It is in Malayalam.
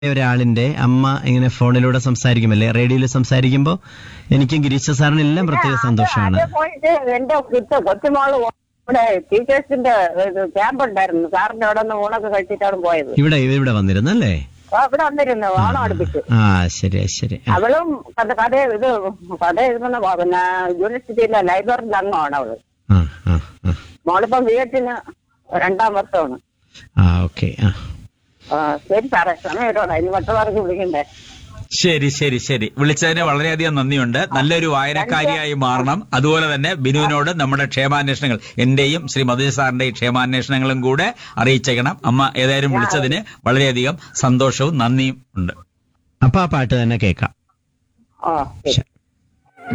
ഒരാളിന്റെ അമ്മ ഇങ്ങനെ ഫോണിലൂടെ സംസാരിക്കുമല്ലേ റേഡിയോയിൽ സംസാരിക്കുമ്പോൾ എനിക്കും ഗിരീശ സാറിന് എല്ലാം പ്രത്യേക സന്തോഷമാണ് അത് പോയിട്ട് എന്റെ കുത്ത് കൊച്ചുമോള് ഇവിടെ ടീച്ചേഴ്സിന്റെ ക്യാമ്പ് ഉണ്ടായിരുന്നു സാറിന്റെ അവിടെ നിന്ന് ഊണൊക്കെ കഴിച്ചിട്ടാണ് പോയത് ഇവിടെ ഇവിടെ വന്നിരുന്നല്ലേ അപ്പൊ അവിടെ വന്നിരുന്നു ഓണം അടുപ്പിച്ച് ആ ശരി ശരി ആ, അവളും കഥ കഥ ഇത് കഥ എഴുതുന്ന പോ- പിന്നെ യൂണിവേഴ്സിറ്റിയിലെ ലൈബ്രറിയിൽ അംഗമാണ് അവള് ആ ആ ആ മോളിപ്പം ബി എഡിന് രണ്ടാം വർഷമാണ് ആ ഓക്കെ ആ ആ, ശരി സാറേ സമയം ഇട്ടോടാ ഇനി മറ്റവർക്ക് വിളിക്കണ്ടേ ശരി ശരി ശരി വിളിച്ചതിന് വളരെയധികം നന്ദിയുണ്ട് നല്ലൊരു വായനക്കാരിയായി മാറണം അതുപോലെ തന്നെ ബിനുവിനോട് നമ്മുടെ ക്ഷേമാന്വേഷണങ്ങൾ എന്റെയും ശ്രീ മധു സാറിന്റെയും ക്ഷേമാന്വേഷണങ്ങളും കൂടെ അറിയിച്ചേക്കണം അമ്മ ഏതായാലും വിളിച്ചതിന് വളരെയധികം സന്തോഷവും നന്ദിയും ഉണ്ട് അപ്പൊ ആ പാട്ട് തന്നെ കേൾക്കാം ആ ശരി ശരി